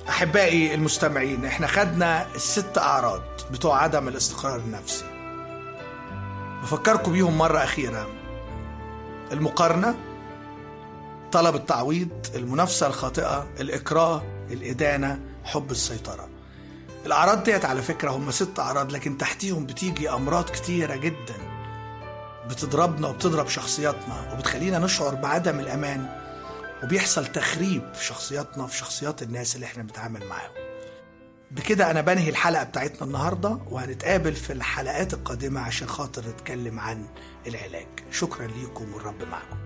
احبائي المستمعين احنا خدنا الست اعراض بتوع عدم الاستقرار النفسي بفكركم بيهم مره اخيره المقارنه طلب التعويض المنافسه الخاطئه الاكراه الادانه حب السيطره الاعراض ديت على فكره هم ست اعراض لكن تحتيهم بتيجي امراض كتيره جدا بتضربنا وبتضرب شخصياتنا وبتخلينا نشعر بعدم الامان وبيحصل تخريب في شخصياتنا وفي شخصيات الناس اللي احنا بنتعامل معاهم بكده انا بنهي الحلقه بتاعتنا النهارده وهنتقابل في الحلقات القادمه عشان خاطر نتكلم عن العلاج شكرا ليكم والرب معكم